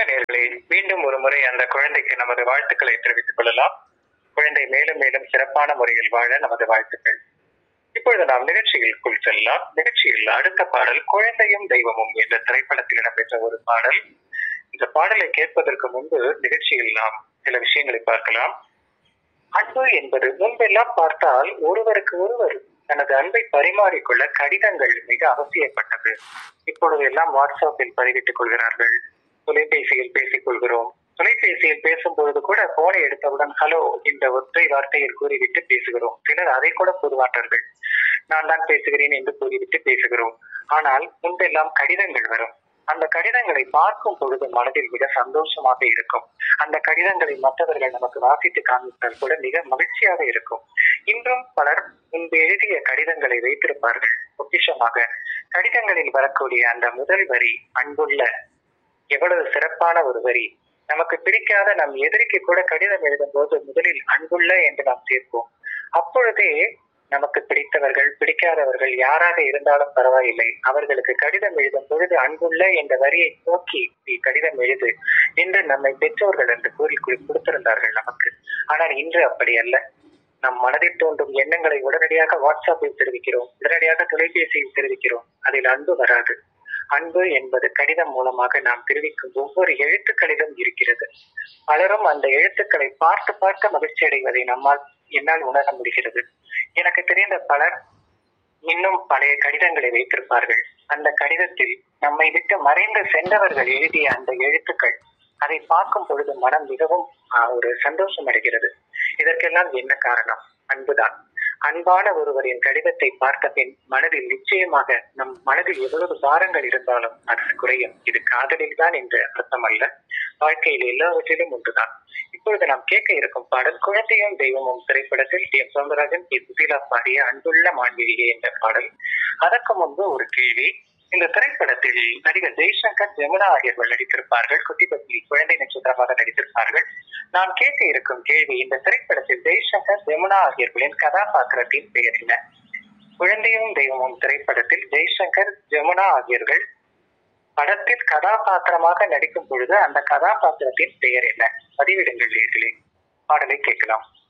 அன்புள்ள நேர்களே மீண்டும் ஒரு முறை அந்த குழந்தைக்கு நமது வாழ்த்துக்களை தெரிவித்துக் கொள்ளலாம் குழந்தை மேலும் மேலும் சிறப்பான முறையில் வாழ நமது வாழ்த்துக்கள் இப்பொழுது நாம் நிகழ்ச்சிகளுக்குள் செல்லலாம் நிகழ்ச்சியில் அடுத்த பாடல் குழந்தையும் தெய்வமும் என்ற திரைப்படத்தில் இடம்பெற்ற ஒரு பாடல் இந்த பாடலை கேட்பதற்கு முன்பு நிகழ்ச்சியில் நாம் சில விஷயங்களை பார்க்கலாம் அன்பு என்பது முன்பெல்லாம் பார்த்தால் ஒருவருக்கு ஒருவர் தனது அன்பை பரிமாறிக்கொள்ள கடிதங்கள் மிக அவசியப்பட்டது இப்பொழுது எல்லாம் வாட்ஸ்அப்பில் பதிவிட்டுக் கொள்கிறார்கள் தொலைபேசியில் பேசிக் கொள்கிறோம் தொலைபேசியில் பேசும் பொழுது கூட போனை எடுத்தவுடன் ஹலோ என்ற ஒற்றை வார்த்தையில் கூறிவிட்டு பேசுகிறோம் சிலர் அதை கூட கூறுவார்கள் நான் தான் பேசுகிறேன் என்று கூறிவிட்டு பேசுகிறோம் ஆனால் முன்பெல்லாம் கடிதங்கள் வரும் அந்த கடிதங்களை பார்க்கும் பொழுது மனதில் மிக சந்தோஷமாக இருக்கும் அந்த கடிதங்களை மற்றவர்கள் நமக்கு வாசித்து காண்பித்தால் கூட மிக மகிழ்ச்சியாக இருக்கும் இன்றும் பலர் முன்பு எழுதிய கடிதங்களை வைத்திருப்பார்கள் பொக்கிஷமாக கடிதங்களில் வரக்கூடிய அந்த முதல் வரி அன்புள்ள எவ்வளவு சிறப்பான ஒரு வரி நமக்கு பிடிக்காத நம் எதிரிக்கு கூட கடிதம் எழுதும் போது முதலில் அன்புள்ள என்று நாம் சேர்ப்போம் அப்பொழுதே நமக்கு பிடித்தவர்கள் பிடிக்காதவர்கள் யாராக இருந்தாலும் பரவாயில்லை அவர்களுக்கு கடிதம் எழுதும் பொழுது அன்புள்ள என்ற வரியை நோக்கி நீ கடிதம் எழுது என்று நம்மை பெற்றோர்கள் என்று கூறி கு- கொடுத்திருந்தார்கள் நமக்கு ஆனால் இன்று அப்படி அல்ல நம் மனதில் தோன்றும் எண்ணங்களை உடனடியாக வாட்ஸ்அப்பில் தெரிவிக்கிறோம் உடனடியாக தொலைபேசியில் தெரிவிக்கிறோம் அதில் அன்பு வராது அன்பு என்பது கடிதம் மூலமாக நாம் தெரிவிக்கும் ஒவ்வொரு எழுத்துக்களிலும் இருக்கிறது பலரும் அந்த எழுத்துக்களை பார்த்து பார்த்து மகிழ்ச்சி அடைவதை நம்மால் என்னால் உணர முடிகிறது எனக்கு தெரிந்த பலர் இன்னும் பழைய கடிதங்களை வைத்திருப்பார்கள் அந்த கடிதத்தில் நம்மை விட்டு மறைந்து சென்றவர்கள் எழுதிய அந்த எழுத்துக்கள் அதை பார்க்கும் பொழுது மனம் மிகவும் ஆஹ், ஒரு சந்தோஷம் அடைகிறது இதற்கெல்லாம் என்ன காரணம் அன்புதான் அன்பான ஒருவரின் கடிதத்தை பார்த்த பின் மனதில் நிச்சயமாக நம் மனதில் எவ்வளவு பாரங்கள் இருந்தாலும் அது குறையும் இது காதலில் தான் என்று அர்த்தம் அல்ல வாழ்க்கையில் எல்லாவற்றிலும் ஒன்றுதான் இப்பொழுது நாம் கேட்க இருக்கும் பாடல் குழந்தையும் தெய்வமும் திரைப்படத்தில் T M Soundararajan P Susheela பாடிய அன்புள்ள மாண்பிரியே என்ற பாடல் அதற்கு முன்பு ஒரு கேள்வி இந்த திரைப்படத்தில் நடிகர் ஜெய்சங்கர் ஜெமுனா ஆகியோர்கள் நடித்திருப்பார்கள் குட்டி பத்தி குழந்தை நட்சத்திரமாக நடித்திருப்பார்கள் நான் கேட்க இருக்கும் கேள்வி இந்த திரைப்படத்தில் ஜெய்சங்கர் ஜெமுனா ஆகியோர்களின் கதாபாத்திரத்தின் பெயர் என்ன குழந்தையும் தெய்வமும் திரைப்படத்தில் ஜெய்சங்கர் ஜெமுனா ஆகியோர்கள் படத்தில் கதாபாத்திரமாக நடிக்கும் பொழுது அந்த கதாபாத்திரத்தின் பெயர் என்ன பதிவிடுங்கள் நேர்களே பாடலை கேட்கலாம்